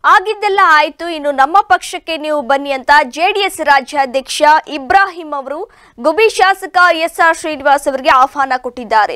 ಆಗಿದ್ದೆಲ್ಲ ಆಯ್ತು ಇನ್ನು ನಮ್ಮ ಪಕ್ಷಕ್ಕೆ ನೀವು ಬನ್ನಿ ಅಂತ ಜೆಡಿಎಸ್ ರಾಜ್ಯಾಧ್ಯಕ್ಷ ಇಬ್ರಾಹಿಂ ಅವರು ಗುಬಿ ಶಾಸಕ ಎಸ್ ಆರ್ ಶ್ರೀನಿವಾಸ್ ಅವರಿಗೆ ಆಹ್ವಾನ ಕೊಟ್ಟಿದ್ದಾರೆ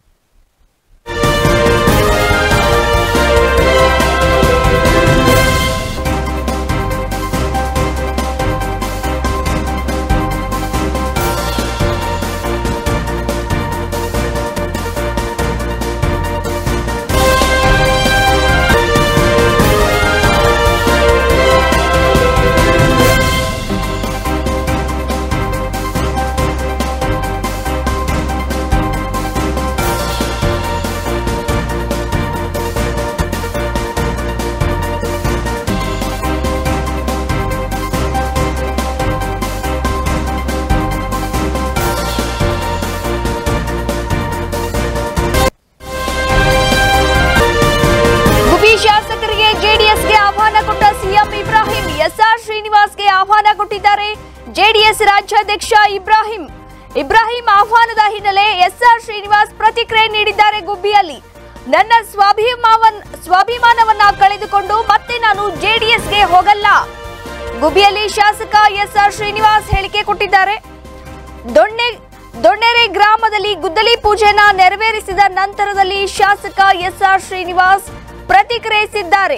ಗುಬಿ ಶಾಸಕರಿಗೆ ಜೆಡಿಎಸ್ಗೆ ಆಹ್ವಾನ ಕೊಟ್ಟ ಸಿಎಂ ಇಬ್ರಾಹಿಂ ಎಸ್ಆರ್ ಶ್ರೀನಿವಾಸ್ಗೆ ಆಹ್ವಾನ ಕೊಟ್ಟಿದ್ದಾರೆ ಜೆಡಿಎಸ್ ರಾಜ್ಯಾಧ್ಯಕ್ಷ ಇಬ್ರಾಹಿಂ ಇಬ್ರಾಹಿಂ ಆಹ್ವಾನದ ಹಿನ್ನೆಲೆ ಎಸ್ಆರ್ ಶ್ರೀನಿವಾಸ್ ಪ್ರತಿಕ್ರಿಯೆ ನೀಡಿದ್ದಾರೆ ಗುಬ್ಬಿಯಲ್ಲಿ ನನ್ನ ಸ್ವಾಭಿಮಾವನ್ ಸ್ವಾಭಿಮಾನವನ್ನ ಕಳೆದುಕೊಂಡು ಮತ್ತೆ ನಾನು ಜೆಡಿಎಸ್ಗೆ ಹೋಗಲ್ಲ ಗುಬ್ಬಿಯಲ್ಲಿ ಶಾಸಕ ಎಸ್ಆರ್ ಶ್ರೀನಿವಾಸ್ ಹೇಳಿಕೆ ಕೊಟ್ಟಿದ್ದಾರೆ ದೊಣ್ಣೆ ದೊಣ್ಣೆರೆ ಗ್ರಾಮದಲ್ಲಿ ಗುದ್ದಲಿ ಪೂಜೆನ ನೆರವೇರಿಸಿದ ನಂತರದಲ್ಲಿ ಶಾಸಕ ಎಸ್ಆರ್ ಶ್ರೀನಿವಾಸ್ ಪ್ರತಿಕ್ರಿಯಿಸಿದ್ದಾರೆ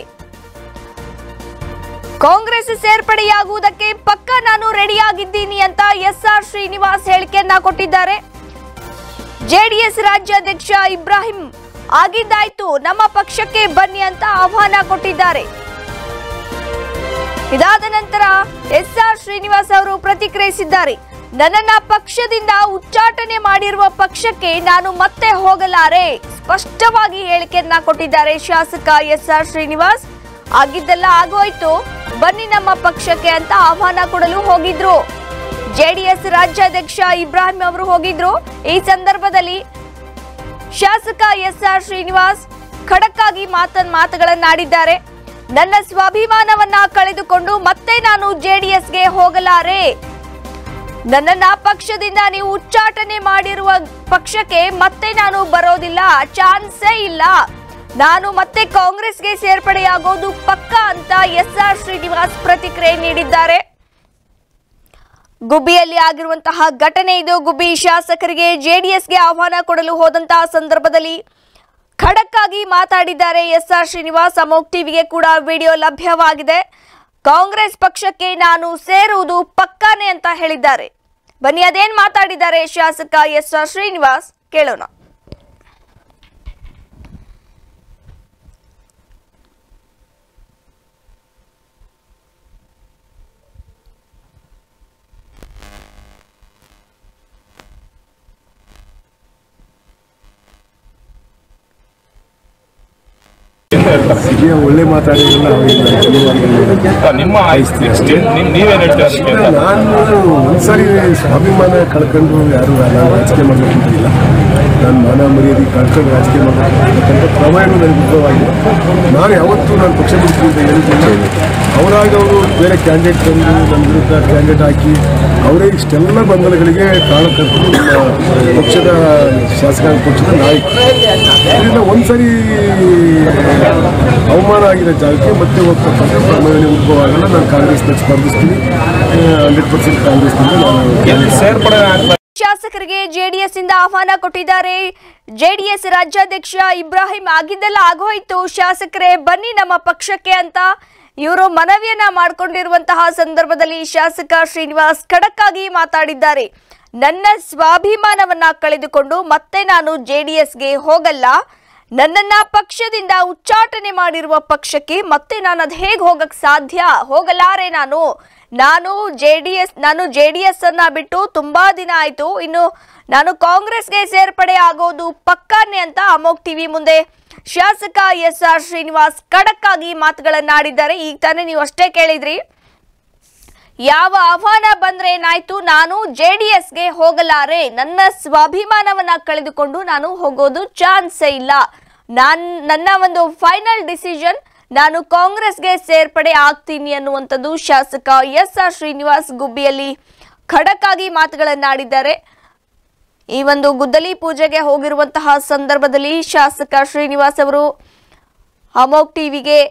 ಕಾಂಗ್ರೆಸ್ ಸೇರ್ಪಡೆಯಾಗುವುದಕ್ಕೆ ಪಕ್ಕ ನಾನು ರೆಡಿಯಾಗಿದ್ದೀನಿ ಅಂತ ಎಸ್ಆರ್ ಶ್ರೀನಿವಾಸ್ ಹೇಳಿಕೆಯನ್ನ ಕೊಟ್ಟಿದ್ದಾರೆ ಜೆಡಿಎಸ್ ರಾಜ್ಯಾಧ್ಯಕ್ಷ ಇಬ್ರಾಹಿಂ ಆಗಿದ್ದಾಯ್ತು ನಮ್ಮ ಪಕ್ಷಕ್ಕೆ ಬನ್ನಿ ಅಂತ ಆಹ್ವಾನ ಕೊಟ್ಟಿದ್ದಾರೆ ಇದಾದ ನಂತರ ಎಸ್ ಆರ್ ಶ್ರೀನಿವಾಸ್ ಅವರು ಪ್ರತಿಕ್ರಿಯಿಸಿದ್ದಾರೆ ನನ್ನನ್ನ ಪಕ್ಷದಿಂದ ಉಚ್ಚಾಟನೆ ಮಾಡಿರುವ ಪಕ್ಷಕ್ಕೆ ನಾನು ಮತ್ತೆ ಹೋಗಲಾರೆ ಸ್ಪಷ್ಟವಾಗಿ ಹೇಳಿಕೆಯನ್ನ ಕೊಟ್ಟಿದ್ದಾರೆ ಶಾಸಕ ಎಸ್ ಆರ್ ಶ್ರೀನಿವಾಸ್ ಆಗಿದ್ದೆಲ್ಲ ಆಗೋಯ್ತು ಬನ್ನಿ ನಮ್ಮ ಪಕ್ಷಕ್ಕೆ ಅಂತ ಆಹ್ವಾನ ಕೊಡಲು ಹೋಗಿದ್ರು ಜೆಡಿಎಸ್ ರಾಜ್ಯಾಧ್ಯಕ್ಷ ಇಬ್ರಾಹಿಂ ಅವರು ಹೋಗಿದ್ರು ಈ ಸಂದರ್ಭದಲ್ಲಿ ಶಾಸಕ ಎಸ್ ಆರ್ ಶ್ರೀನಿವಾಸ್ ಖಡಕ್ ಆಗಿ ಮಾತನ್ ಮಾತುಗಳನ್ನಾಡಿದ್ದಾರೆ ನನ್ನ ಸ್ವಾಭಿಮಾನವನ್ನ ಕಳೆದುಕೊಂಡು ಮತ್ತೆ ನಾನು ಜೆಡಿಎಸ್ಗೆ ಹೋಗಲಾರೆ ನನ್ನನ್ನ ಪಕ್ಷದಿಂದ ನೀವು ಉಚ್ಚಾಟನೆ ಮಾಡಿರುವ ಪಕ್ಷಕ್ಕೆ ಮತ್ತೆ ನಾನು ಬರೋದಿಲ್ಲ ಚಾನ್ಸೇ ಇಲ್ಲ ನಾನು ಮತ್ತೆ ಕಾಂಗ್ರೆಸ್ಗೆ ಸೇರ್ಪಡೆಯಾಗೋದು ಪಕ್ಕ ಅಂತ ಎಸ್ ಆರ್ ಶ್ರೀನಿವಾಸ್ ಪ್ರತಿಕ್ರಿಯೆ ನೀಡಿದ್ದಾರೆ ಗುಬ್ಬಿಯಲ್ಲಿ ಆಗಿರುವಂತಹ ಘಟನೆ ಇದು ಗುಬ್ಬಿ ಶಾಸಕರಿಗೆ ಜೆಡಿಎಸ್ಗೆ ಆಹ್ವಾನ ಕೊಡಲು ಹೋದಂತಹ ಸಂದರ್ಭದಲ್ಲಿ ಖಡಕ್ ಆಗಿ ಮಾತಾಡಿದ್ದಾರೆ ಎಸ್ ಆರ್ ಶ್ರೀನಿವಾಸ್ ಅಮೋಕ್ ಟಿವಿಗೆ ಕೂಡ ವಿಡಿಯೋ ಲಭ್ಯವಾಗಿದೆ ಕಾಂಗ್ರೆಸ್ ಪಕ್ಷಕ್ಕೆ ನಾನು ಸೇರುವುದು ಪಕ್ಕಾನೆ ಅಂತ ಹೇಳಿದ್ದಾರೆ ಬನ್ನಿ ಅದೇನ್ ಮಾತಾಡಿದ್ದಾರೆ ಶಾಸಕ ಎಸ್ ಆರ್ ಶ್ರೀನಿವಾಸ್ ಕೇಳೋಣ ಹೀಗೆ ಒಳ್ಳೆ ಮಾತಾಡಿಲ್ಲ ನಿಮ್ಮ ನಿಮ್- ನೀವೇನ್ ಹೇಳ್ತೀರಾ ಅದಕ್ಕೆ ಅಂತ? ನಾನು ಒಂದ್ಸರಿ ಸ್ವಾಭಿಮಾನ ಕಳ್ಕೊಂಡು ಯಾರು ನಾನು ರಾಜಕೀಯ ಮಾಡಬೇಕಂತ ಇಲ್ಲ ನಾನು ಮಾನ ಮರ್ಯಾದೆ ಕಳ್ಕೊಂಡು ರಾಜಕೀಯ ಮಾಡಬೇಕಂತ ಪ್ರಮಾಣ ನನಗೆ ಉದ್ಭವವಾಗಿದೆ ನಾನು ಯಾವತ್ತೂ ನಾನು ಪಕ್ಷ ಬಿಡ್ತೀನಿ ಅಂತ ಹೇಳಿದ್ದೀನಿ ಅವರಾಗ ಅವರು ಬೇರೆ ಕ್ಯಾಂಡಿಡೇಟ್ ತಂದು ನನ್ನ ವಿರುದ್ಧ ಕ್ಯಾಂಡಿಡೇಟ್ ಹಾಕಿ ಅವರೇ ಇಷ್ಟೆಲ್ಲ ಗೊಂದಲಗಳಿಗೆ ಕಾರಣಕರ್ತರು ನಮ್ಮ ಪಕ್ಷದ ಶಾಸಕಾಂಗ ಪಕ್ಷದ ನಾಯಕ ಇದರಿಂದ ಒಂದ್ಸರಿ ಅವಮಾನ ಆಗಿರೋ ಜಾಗಕ್ಕೆ ಮತ್ತೆ ಹೋಗ್ತಕ್ಕಂಥ ಪ್ರಮಾಣ ಉದ್ಭವ ಆಗಲ್ಲ ನಾನು ಕಾಂಗ್ರೆಸ್ನ ಸ್ಪರ್ಧಿಸ್ತೀನಿ ಹಂಡ್ರೆಡ್ ಪರ್ಸೆಂಟ್ ಕಾಂಗ್ರೆಸ್ನಿಂದ ಎಲ್ಲಿ ನಾನು ಸೇರ್ಪಡೆ ಆಗ್ತಾ ಶಾಸಕರಿಗೆ ಜೆಡಿಎಸ್ ಇಂದ ಆಹ್ವಾನ ಕೊಟ್ಟಿದ್ದಾರೆ ಜೆಡಿಎಸ್ ರಾಜ್ಯಾಧ್ಯಕ್ಷ ಇಬ್ರಾಹಿಂ ಆಗಿದ್ದೆಲ್ಲ ಆಗೋಯ್ತು ಶಾಸಕರೇ ಬನ್ನಿ ನಮ್ಮ ಪಕ್ಷಕ್ಕೆ ಅಂತ ಇವರು ಮನವಿಯನ್ನ ಮಾಡಿಕೊಂಡಿರುವಂತಹ ಸಂದರ್ಭದಲ್ಲಿ ಶಾಸಕ ಶ್ರೀನಿವಾಸ್ ಖಡಕ್ ಆಗಿ ಮಾತಾಡಿದ್ದಾರೆ ನನ್ನ ಸ್ವಾಭಿಮಾನವನ್ನ ಕಳೆದುಕೊಂಡು ಮತ್ತೆ ನಾನು ಜೆಡಿಎಸ್ಗೆ ಹೋಗಲ್ಲ ನನ್ನನ್ನ ಪಕ್ಷದಿಂದ ಉಚ್ಚಾಟನೆ ಮಾಡಿರುವ ಪಕ್ಷಕ್ಕೆ ಮತ್ತೆ ನಾನು ಅದು ಹೇಗೆ ಹೋಗಕ್ ಸಾಧ್ಯ ಹೋಗಲಾರೆ ನಾನು ನಾನು ಜೆ ಡಿ ಎಸ್ ನಾನು ಜೆ ಡಿ ಎಸ್ ಅನ್ನ ಬಿಟ್ಟು ತುಂಬಾ ದಿನ ಆಯ್ತು ಇನ್ನು ನಾನು ಕಾಂಗ್ರೆಸ್ಗೆ ಸೇರ್ಪಡೆ ಆಗೋದು ಪಕ್ಕಾನೆ ಅಂತ ಅಮೋಕ್ ಟಿವಿ ಮುಂದೆ ಶಾಸಕ ಎಸ್ ಆರ್ ಶ್ರೀನಿವಾಸ್ ಖಡಕ್ ಆಗಿ ಮಾತುಗಳನ್ನಾಡಿದ್ದಾರೆ ಈಗ ತಾನೇ ನೀವು ಅಷ್ಟೇ ಕೇಳಿದ್ರಿ ಯಾವ ಆಹ್ವಾನ ಬಂದ್ರೆ ಏನಾಯ್ತು ನಾನು ಜೆ ಡಿ ಎಸ್ಗೆ ಹೋಗಲಾರೆ ನನ್ನ ಸ್ವಾಭಿಮಾನವನ್ನ ಕಳೆದುಕೊಂಡು ನಾನು ಹೋಗೋದು ಚಾನ್ಸೇ ಇಲ್ಲ ನಾನ್ ನನ್ನ ಒಂದು ಫೈನಲ್ ಡಿಸಿಷನ್ ನಾನು ಕಾಂಗ್ರೆಸ್ಗೆ ಸೇರ್ಪಡೆ ಆಗ್ತೀನಿ ಅನ್ನುವಂಥದ್ದು ಶಾಸಕ ಎಸ್ ಆರ್ ಶ್ರೀನಿವಾಸ್ ಗುಬ್ಬಿಯಲ್ಲಿ ಖಡಕ್ ಆಗಿ ಮಾತುಗಳನ್ನಾಡಿದ್ದಾರೆ ಈ ಒಂದು ಗುದ್ದಲಿ ಪೂಜೆಗೆ ಹೋಗಿರುವಂತಹ ಸಂದರ್ಭದಲ್ಲಿ ಶಾಸಕ ಶ್ರೀನಿವಾಸ್ ಅವರು ಅಮೋಕ್ ಟಿವಿಗೆ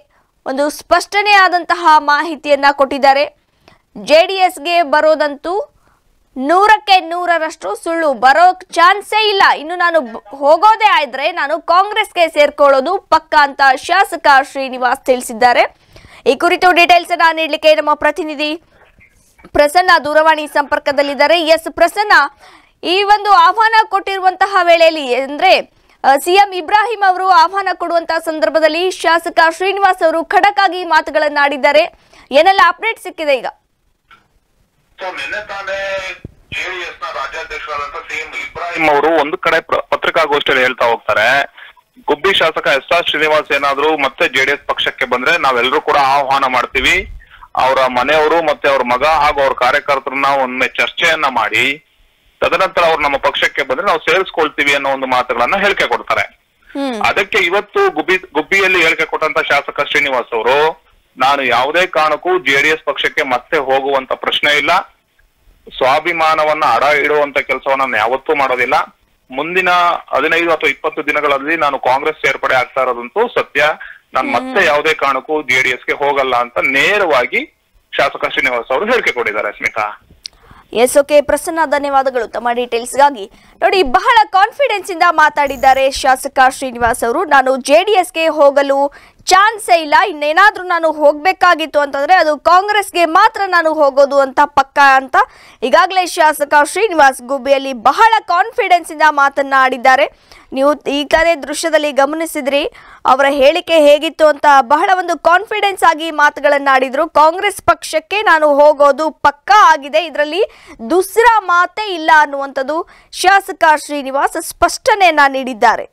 ಒಂದು ಸ್ಪಷ್ಟನೆ ಆದಂತಹ ಮಾಹಿತಿಯನ್ನ ಕೊಟ್ಟಿದ್ದಾರೆ ಜೆ ಡಿ ಎಸ್ಗೆ ಬರೋದಂತೂ ನೂರಕ್ಕೆ ನೂರರಷ್ಟು ಸುಳ್ಳು ಬರೋ ಚಾನ್ಸೇ ಇಲ್ಲ ಇನ್ನು ನಾನು ಬ- ಹೋಗೋದೇ ಆದ್ರೆ ನಾನು ಕಾಂಗ್ರೆಸ್ಗೆ ಸೇರ್ಕೊಳ್ಳೋದು ಪಕ್ಕ ಅಂತ ಶಾಸಕ ಶ್ರೀನಿವಾಸ್ ತಿಳಿಸಿದ್ದಾರೆ ಈ ಕುರಿತು ಡೀಟೇಲ್ಸ್ ಅನ್ನ ನೀಡಲಿಕ್ಕೆ ನಮ್ಮ ಪ್ರತಿನಿಧಿ ಪ್ರಸನ್ನ ದೂರವಾಣಿ ಸಂಪರ್ಕದಲ್ಲಿದ್ದಾರೆ ಎಸ್ ಪ್ರಸನ್ನ ಈ ಒಂದು ಆಹ್ವಾನ ಕೊಟ್ಟಿರುವಂತಹ ವೇಳೆಯಲ್ಲಿ ಅಂದ್ರೆ ಸಿಎಂ ಇಬ್ರಾಹಿಂ ಅವರು ಆಹ್ವಾನ ಕೊಡುವಂತಹ ಸಂದರ್ಭದಲ್ಲಿ ಶಾಸಕ ಶ್ರೀನಿವಾಸ್ ಅವರು ಖಡಕ್ ಆಗಿ ಮಾತುಗಳನ್ನಾಡಿದ್ದಾರೆ ಏನೆಲ್ಲ ಅಪ್ಡೇಟ್ ಸಿಕ್ಕಿದೆ ಈಗ ಸೊ ನಿನ್ನೆ ತಾನೇ ಜೆಡಿಎಸ್ ನ ರಾಜ್ಯಾಧ್ಯಕ್ಷರಾದಂತ ಸಿಎಂ ಇಬ್ರಾಹಿಂ ಅವರು ಒಂದು ಕಡೆ ಪ್ರ- ಪತ್ರಿಕಾಗೋಷ್ಠಿಯಲ್ಲಿ ಹೇಳ್ತಾ ಹೋಗ್ತಾರೆ ಗುಬ್ಬಿ ಶಾಸಕ ಎಸ್ ಆರ್ ಶ್ರೀನಿವಾಸ್ ಏನಾದ್ರು ಮತ್ತೆ ಜೆಡಿಎಸ್ ಪಕ್ಷಕ್ಕೆ ಬಂದ್ರೆ ನಾವೆಲ್ಲರೂ ಕೂಡ ಆಹ್ವಾನ ಮಾಡ್ತೀವಿ ಅವರ ಮನೆಯವರು ಮತ್ತೆ ಅವ್ರ ಮಗ ಹಾಗೂ ಅವ್ರ ಕಾರ್ಯಕರ್ತರನ್ನ ಒಮ್ಮೆ ಚರ್ಚೆಯನ್ನ ಮಾಡಿ ತದನಂತರ ಅವ್ರು ನಮ್ಮ ಪಕ್ಷಕ್ಕೆ ಬಂದ್ರೆ ನಾವು ಸೇರಿಸ್ಕೊಳ್ತೀವಿ ಅನ್ನೋ ಒಂದು ಮಾತುಗಳನ್ನ ಹೇಳಿಕೆ ಕೊಡ್ತಾರೆ ಹ್ಮ್ ಅದಕ್ಕೆ ಇವತ್ತು ಗುಬ್ಬಿ ಗುಬ್ಬಿಯಲ್ಲಿ ಹೇಳಿಕೆ ಕೊಟ್ಟಂತ ಶಾಸಕ ಶ್ರೀನಿವಾಸ್ ಅವರು ನಾನು ಯಾವುದೇ ಕಾರಣಕ್ಕೂ ಜೆಡಿಎಸ್ ಪಕ್ಷಕ್ಕೆ ಮತ್ತೆ ಹೋಗುವಂತ ಪ್ರಶ್ನೆ ಇಲ್ಲ ಸ್ವಾಭಿಮಾನವನ್ನ ಅಡ ಇಡುವಂತ ಕೆಲಸವನ್ನ ನಾನು ಯಾವತ್ತೂ ಮಾಡೋದಿಲ್ಲ ಮುಂದಿನ ಹದಿನೈದು ಅಥವಾ ಇಪ್ಪತ್ತು ದಿನಗಳಲ್ಲಿ ನಾನು ಕಾಂಗ್ರೆಸ್ ಸೇರ್ಪಡೆ ಆಗ್ತಾ ಇರೋದಂತೂ ಸತ್ಯ ನಾನು ಮತ್ತೆ ಯಾವುದೇ ಕಾರಣಕ್ಕೂ ಜೆಡಿಎಸ್ಗೆ ಹೋಗಲ್ಲ ಅಂತ ನೇರವಾಗಿ ಶಾಸಕ ಶ್ರೀನಿವಾಸ್ ಅವರು ಹೇಳಿಕೆ ಕೊಟ್ಟಿದ್ದಾರೆ ಸ್ಮಿತಾ ಎಸ್ ಓಕೆ ಪ್ರಸನ್ನ ಧನ್ಯವಾದಗಳು ತಮ್ಮ ಡೀಟೇಲ್ಸ್ಗಾಗಿ ನೋಡಿ ಬಹಳ ಕಾನ್ಫಿಡೆನ್ಸ್ ಇಂದ ಮಾತಾಡಿದ್ದಾರೆ ಶಾಸಕ ಶ್ರೀನಿವಾಸ್ ಅವರು ನಾನು ಜೆ ಡಿ ಎಸ್ಗೆ ಹೋಗಲು ಚಾನ್ಸೇ ಇಲ್ಲ ಇನ್ನೇನಾದ್ರೂ ನಾನು ಹೋಗ್ಬೇಕಾಗಿತ್ತು ಅಂತಂದ್ರೆ ಅದು ಕಾಂಗ್ರೆಸ್ಗೆ ಮಾತ್ರ ನಾನು ಹೋಗೋದು ಅಂತ ಪಕ್ಕ ಅಂತ ಈಗಾಗಲೇ ಶಾಸಕ ಶ್ರೀನಿವಾಸ್ ಗುಬ್ಬಿಯಲ್ಲಿ ಬಹಳ ಕಾನ್ಫಿಡೆನ್ಸ್ ಇಂದ ಮಾತನಾಡಿದ್ದಾರೆ ನೀವು ಈ ಕಡೆ ದೃಶ್ಯದಲ್ಲಿ ಗಮನಿಸಿದ್ರಿ ಅವರ ಹೇಳಿಕೆ ಹೇಗಿತ್ತು ಅಂತ ಬಹಳ ಒಂದು ಕಾನ್ಫಿಡೆನ್ಸ್ ಆಗಿ ಮಾತುಗಳನ್ನಾಡಿದ್ರು ಕಾಂಗ್ರೆಸ್ ಪಕ್ಷಕ್ಕೆ ನಾನು ಹೋಗೋದು ಪಕ್ಕಾ ಆಗಿದೆ ಇದರಲ್ಲಿ ದುಸ್ರ ಮಾತೇ ಇಲ್ಲ ಅನ್ನುವಂಥದ್ದು ಶಾಸಕ ಶ್ರೀನಿವಾಸ್ ಸ್ಪಷ್ಟನೆಯನ್ನ ನೀಡಿದ್ದಾರೆ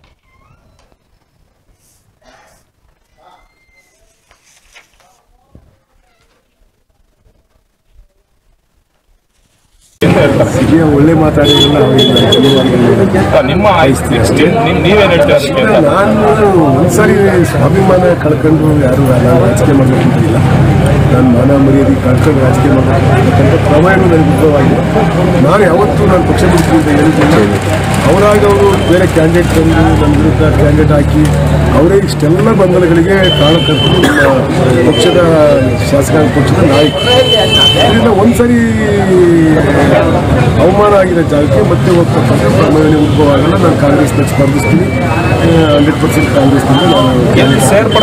ಸಿಗಿಯ ಒಳ್ಳೆ ಮಾತಾಡಿರಲ್ಲ ಅವರಿಂದ ನಿಮ್ಮ ನಿಮ್ ನೀವೇನ್ ಹೇಳ್ತೀರಾ ಅದಕ್ಕೆ ಅಂತ? ನಾನು ಒಂದ್ಸರಿ ಸ್ವಾಭಿಮಾನ ಕಳ್ಕೊಂಡು ಯಾರು ನಾನು ರಾಜಕೀಯ ಮಾಡಬೇಕಂತ ಇಲ್ಲ ನಾನು ಮಾನ ಮರ್ಯಾದೆ ಕಳ್ಕೊಂಡು ರಾಜಕೀಯ ಮಾಡಬೇಕಂತ ಪ್ರಮಾಣ ನನಗೆ ಉದ್ಭವವಾಗಿದೆ ನಾನು ಯಾವತ್ತೂ ನಾನು ಪಕ್ಷ ಬಿಡ್ತೀನಿ ಅಂತ ಹೇಳಿದ್ದೀನಿ ಅವರಾಗ ಅವರು ಬೇರೆ ಕ್ಯಾಂಡಿಡೇಟ್ ಬಂದು ನನ್ನ ವಿರುದ್ಧ ಕ್ಯಾಂಡಿಡೇಟ್ ಹಾಕಿ ಅವರೇ ಇಷ್ಟೆಲ್ಲ ಗೊಂದಲಗಳಿಗೆ ಕಾರಣಕರ್ತರು ನಮ್ಮ ಪಕ್ಷದ ಶಾಸಕಾಂಗ ಪಕ್ಷದ ನಾಯಕ ಇದರಿಂದ ಒಂದ್ಸರಿ ಅವಮಾನ ಆಗಿರೋ ಜಾಗಕ್ಕೆ ಮತ್ತೆ ಹೋಗ್ತಕ್ಕಂಥ ಪ್ರಮಾಣ ಉದ್ಭವ ಆಗಲ್ಲ ನಾನು ಕಾಂಗ್ರೆಸ್ನ ಸ್ಪರ್ಧಿಸ್ತೀನಿ ಹಂಡ್ರೆಡ್ ಪರ್ಸೆಂಟ್ ಕಾಂಗ್ರೆಸ್ನಿಂದ ನಾನು ಎಲ್ಲಿ ಸೇರ್ಪಡೆ